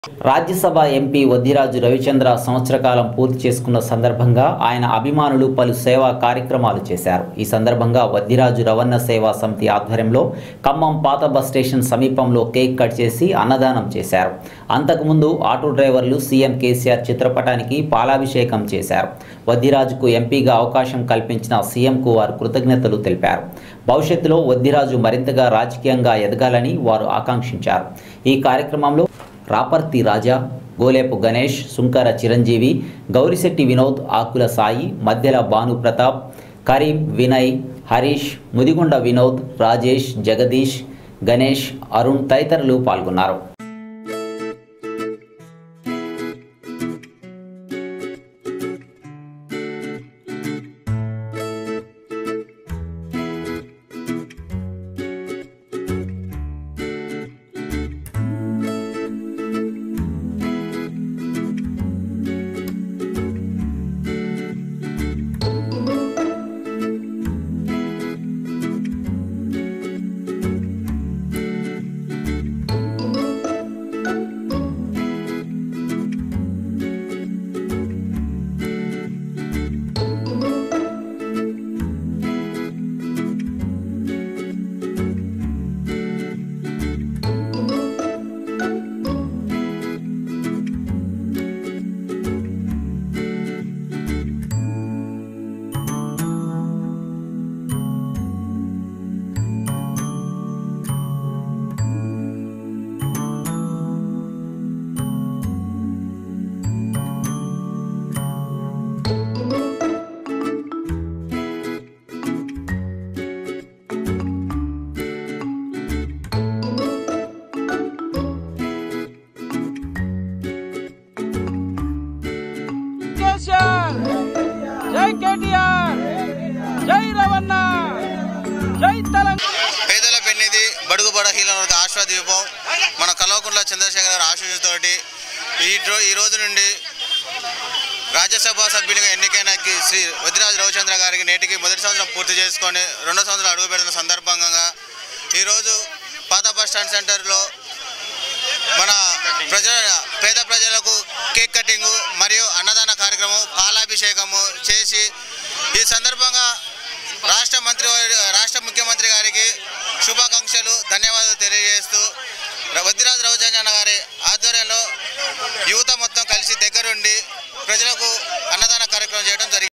Rajya Sabha MP Vaddiraju Ravichandra సంవత్సర కాలం పూర్తి చేసుకున్న సందర్భంగా ఆయన అభిమానులు పలు సేవా కార్యక్రమాలు చేశారు ఈ సందర్భంగా వద్దిరాజు రవణ సేవా సమితి ఆధ్వర్యంలో ఖమ్మం పాత బస్ స్టేషన్ సమీపంలో కేక్ కట్ చేసి అన్నదానం చేశారు అంతకుముందు ఆటో డ్రైవర్లు సీఎం కేసీఆర్ చిత్రపటానికి పాలాభిషేకం చేశారు వద్దిరాజుకు ఎంపీగా అవకాశం కల్పించిన సీఎంకు వారు కృతజ్ఞతలు తెలిపారు భవిష్యత్తులో వద్దిరాజు మరింతగా రాజకీయంగా ఎదగాలని వారు ఆకాంక్షించారు ఈ కార్యక్రమంలో రాపర్తి రాజా గోలేపు గణేష్ సుంకర చిరంజీవి గౌరిశెట్టి వినోద్ ఆకుల సాయి మధ్యల భాను ప్రతాప్ కరీం వినయ్ హరీష్ ముదిగుండ వినోద్ రాజేష్ జగదీష్ గణేష్ అరుణ్ తదితరులు పాల్గొన్నారు కేసీఆర్ జై కేటీఆర్ జై రవణ జై తెలంగాణ పేదల పెన్నిది బడుగు బడహీన వర్గ ఆశ్వా దీపం మన కల్వకుంట్ల చంద్రశేఖర్ గారి ఆశీస్సుతోటి ఈ రో- ఈ రోజు నుండి రాజ్యసభ సభ్యునిగా ఎన్నికైన కి శ్రీ వదిరాజు రవిచంద్ర గారికి నేటికి మొదటి సంవత్సరం పూర్తి చేసుకొని రెండో సంవత్సరం అడుగు పెడుతున్న సందర్భంగా ఈరోజు పాత బస్ స్టాండ్ సెంటర్లో మన ప్రజల పేద ప్రజలకు కేక్ కటింగు మరియు అన్నదాన కార్యక్రమం పాలాభిషేకము చేసి ఈ సందర్భంగా రాష్ట్ర మంత్రి వారి- రాష్ట్ర ముఖ్యమంత్రి గారికి శుభాకాంక్షలు ధన్యవాదాలు తెలియజేస్తూ వద్దిరాజు రవిచంద్రన్ గారి ఆధ్వర్యంలో యువత మొత్తం కలిసి దగ్గరుండి ప్రజలకు అన్నదాన కార్యక్రమం చేయడం జరిగింది